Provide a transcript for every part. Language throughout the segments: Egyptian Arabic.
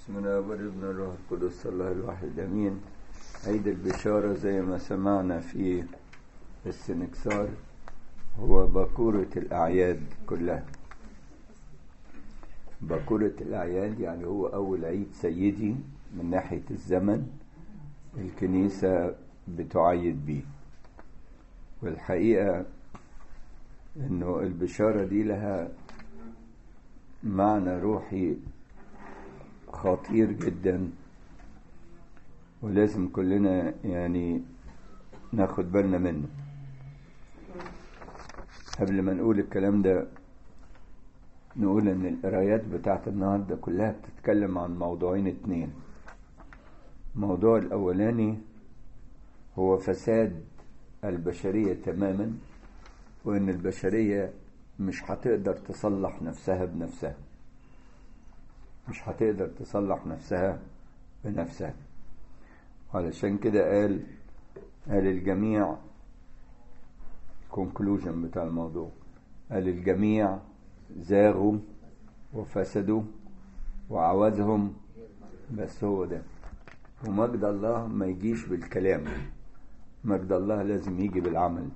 بسم الله والابن الروح القدس الله الواحد امين عيد البشارة زي ما سمعنا في السنكسار هو باكورة الأعياد كلها باكورة الأعياد يعني هو أول عيد سيدي من ناحية الزمن الكنيسة بتعيد بيه والحقيقة إنه البشارة دي لها معنى روحي خطير جدا ولازم كلنا يعني ناخد بالنا منه قبل ما نقول الكلام ده نقول ان القرايات بتاعت النهارده كلها بتتكلم عن موضوعين اتنين الموضوع الاولاني هو فساد البشريه تماما وان البشريه مش هتقدر تصلح نفسها بنفسها مش هتقدر تصلح نفسها بنفسها علشان كده قال قال الجميع conclusion بتاع الموضوع قال الجميع زاغوا وفسدوا وعوزهم بس هو ده ومجد الله ما يجيش بالكلام مجد الله لازم يجي بالعمل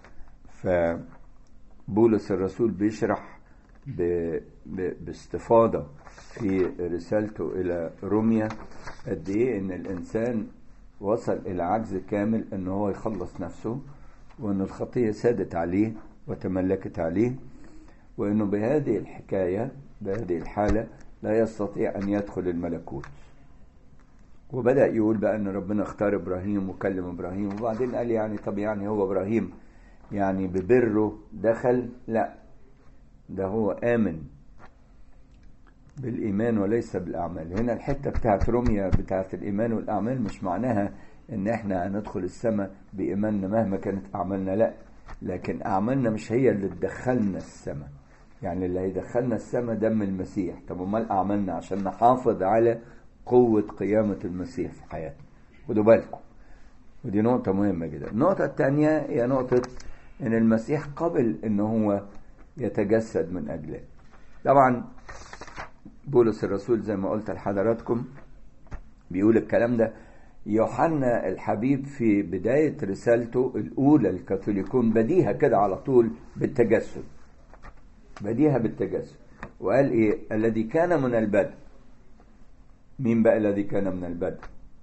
فبولس الرسول بيشرح ب... ب... باستفاضة في رسالته إلى روميا قد إيه إن الإنسان وصل إلى عجز كامل إن هو يخلص نفسه وإن الخطية سادت عليه وتملكت عليه وإنه بهذه الحكاية بهذه الحالة لا يستطيع أن يدخل الملكوت وبدأ يقول بقى إن ربنا اختار إبراهيم وكلم إبراهيم وبعدين قال يعني طب يعني هو إبراهيم يعني ببره دخل لا ده هو آمن بالإيمان وليس بالأعمال هنا الحتة بتاعت روميا بتاعت الإيمان والأعمال مش معناها إن إحنا هندخل السماء بإيماننا مهما كانت أعمالنا لا لكن أعمالنا مش هي اللي تدخلنا السماء يعني اللي هيدخلنا السماء دم المسيح طب أمال أعمالنا عشان نحافظ على قوة قيامة المسيح في حياتنا خدوا بالكم ودي نقطة مهمة جدا النقطة الثانية هي نقطة إن المسيح قبل إن هو يتجسد من أجله طبعا بولس الرسول زي ما قلت لحضراتكم بيقول الكلام ده يوحنا الحبيب في بداية رسالته الأولى للكاثوليكون بديها كده على طول بالتجسد بديها بالتجسد وقال إيه الذي كان من البدء مين بقى الذي كان من البدء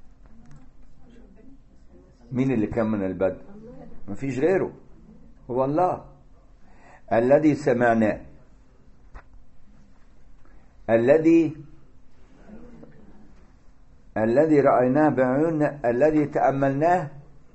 مين اللي كان من البدء مفيش غيره هو الله الذي سمعناه الذي الذي رأيناه بعيوننا الذي تأملناه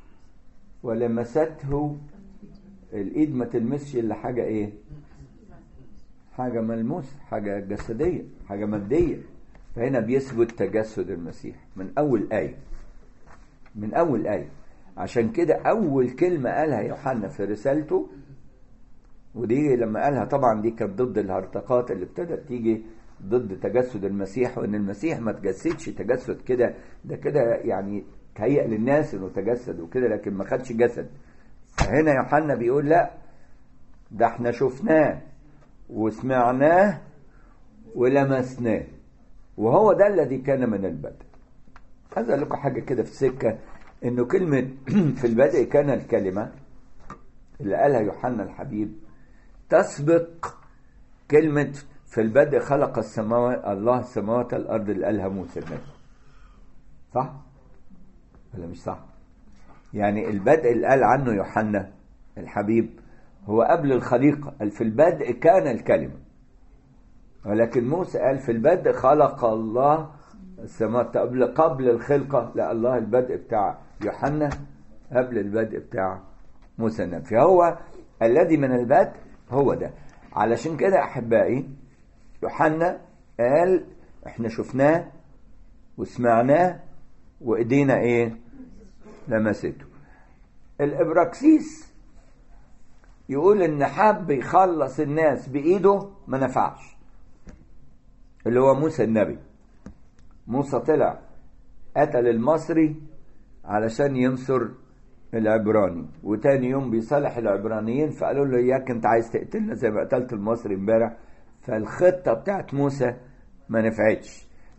ولمسته الإيد ما تلمسش إلا حاجة إيه؟ حاجة ملموسة حاجة جسدية حاجة مادية فهنا بيثبت تجسد المسيح من أول آية من أول آية عشان كده أول كلمة قالها يوحنا في رسالته ودي لما قالها طبعا دي كانت ضد الهرطقات اللي ابتدت تيجي ضد تجسد المسيح وان المسيح ما تجسدش تجسد كده ده كده يعني تهيأ للناس انه تجسد وكده لكن ما خدش جسد فهنا يوحنا بيقول لا ده احنا شفناه وسمعناه ولمسناه وهو ده الذي كان من البدء عايز اقول لكم حاجه كده في السكه انه كلمه في البدء كان الكلمه اللي قالها يوحنا الحبيب تسبق كلمة في البدء خلق السماوات الله السماوات الأرض اللي قالها موسى النبي صح؟ ولا مش صح؟ يعني البدء اللي قال عنه يوحنا الحبيب هو قبل الخليقة قال في البدء كان الكلمة ولكن موسى قال في البدء خلق الله السماوات قبل قبل الخلقة لا الله البدء بتاع يوحنا قبل البدء بتاع موسى النبي فهو الذي من البدء هو ده علشان كده احبائي يوحنا قال احنا شفناه وسمعناه وايدينا ايه لمسته الابراكسيس يقول ان حب يخلص الناس بايده ما نفعش اللي هو موسى النبي موسى طلع قتل المصري علشان ينصر العبراني وتاني يوم بيصالح العبرانيين فقالوا له اياك انت عايز تقتلنا زي ما قتلت المصري امبارح فالخطه بتاعت موسى ما نفعتش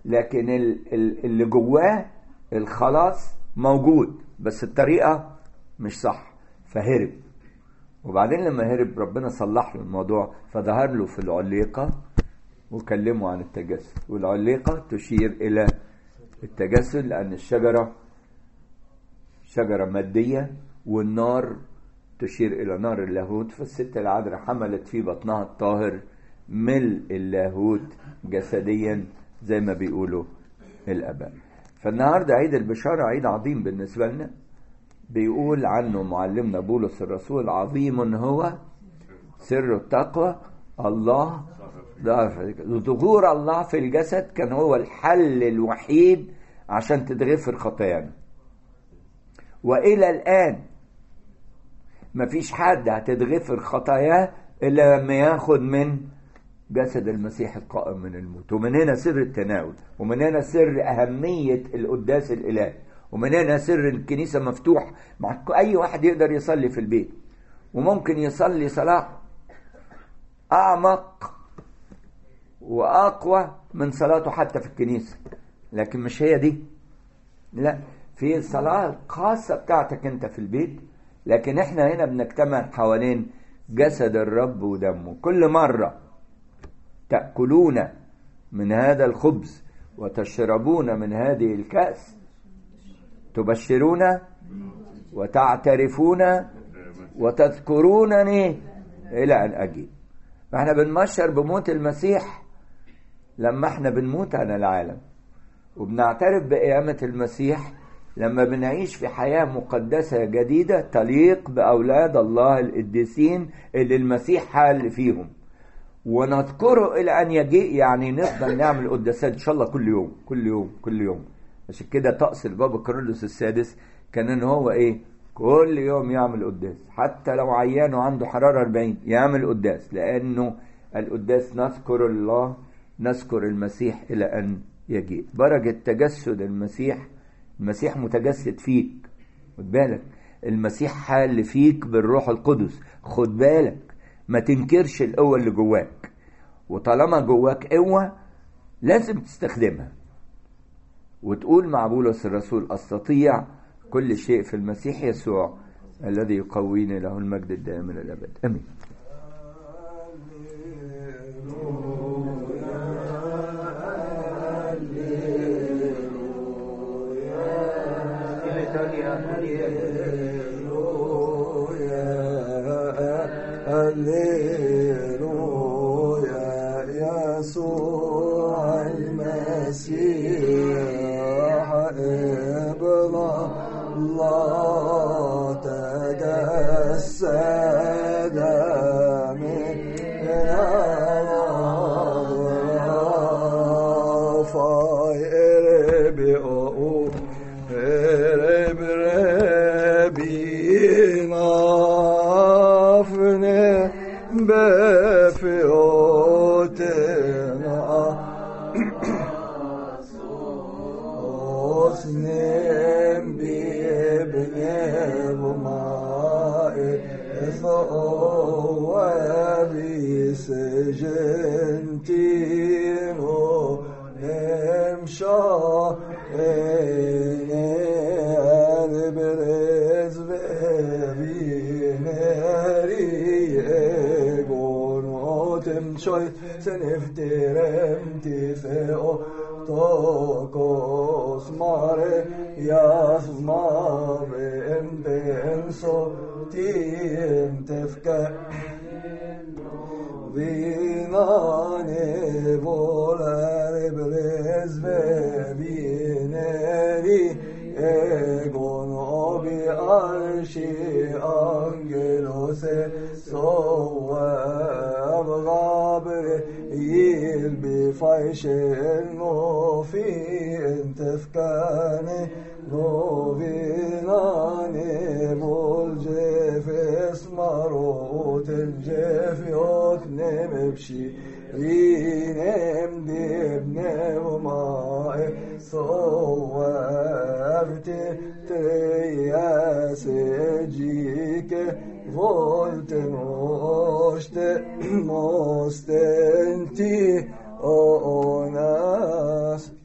لكن اللي جواه الخلاص موجود بس الطريقة مش صح فهرب وبعدين لما هرب ربنا صلح له الموضوع فظهر له في العليقة وكلمه عن التجسد والعليقة تشير إلى التجسد لأن الشجرة شجرة مادية والنار تشير إلى نار اللاهوت فالست العذراء حملت في بطنها الطاهر ملء اللاهوت جسديا زي ما بيقولوا الآباء فالنهاردة عيد البشارة عيد عظيم بالنسبة لنا بيقول عنه معلمنا بولس الرسول عظيم هو سر التقوى الله ظهور الله في الجسد كان هو الحل الوحيد عشان تتغفر خطايانا والى الان مفيش حد هتتغفر خطاياه الا لما ياخد من جسد المسيح القائم من الموت ومن هنا سر التناول ومن هنا سر اهميه القداس الالهي ومن هنا سر الكنيسه مفتوح مع اي واحد يقدر يصلي في البيت وممكن يصلي صلاه اعمق واقوى من صلاته حتى في الكنيسه لكن مش هي دي لا في الصلاه الخاصه بتاعتك انت في البيت لكن احنا هنا بنجتمع حوالين جسد الرب ودمه كل مره تاكلون من هذا الخبز وتشربون من هذه الكاس تبشرون وتعترفون وتذكرونني الى ان اجي فاحنا بنبشر بموت المسيح لما احنا بنموت عن العالم وبنعترف بقيامة المسيح لما بنعيش في حياة مقدسة جديدة تليق بأولاد الله القديسين اللي المسيح حال فيهم ونذكره إلى أن يجيء يعني نفضل نعمل قداسات إن شاء الله كل يوم كل يوم كل يوم عشان كده طقس البابا كارلوس السادس كان إن هو إيه كل يوم يعمل قداس حتى لو عيان وعنده حرارة 40 يعمل قداس لأنه القداس نذكر الله نذكر المسيح إلى أن يجيء بركة تجسد المسيح المسيح متجسد فيك خد بالك المسيح حال فيك بالروح القدس خد بالك ما تنكرش القوة اللي جواك وطالما جواك قوة لازم تستخدمها وتقول مع بولس الرسول أستطيع كل شيء في المسيح يسوع الذي يقويني له المجد الدائم إلى الأبد آمين هللويا يسوع المسيح ابن الله تجسد من الأرض فيربئوا رب ربينا فنه بفيوتنا أسنم بابن وماء وبسجنتينو نمشى البرز ببيناري egonotem choy senefterem tifeo tokos mare yas mare embenso tim tefka vinane volare brezve bineri egon obi arshi angelos صواب غابر يلبي فايش في انت فكاني نوفيناني بولجيف اسمروت الجيف يوتنم بشي رينم ديبنم ماء صوابت ترياس جيك volte moste moste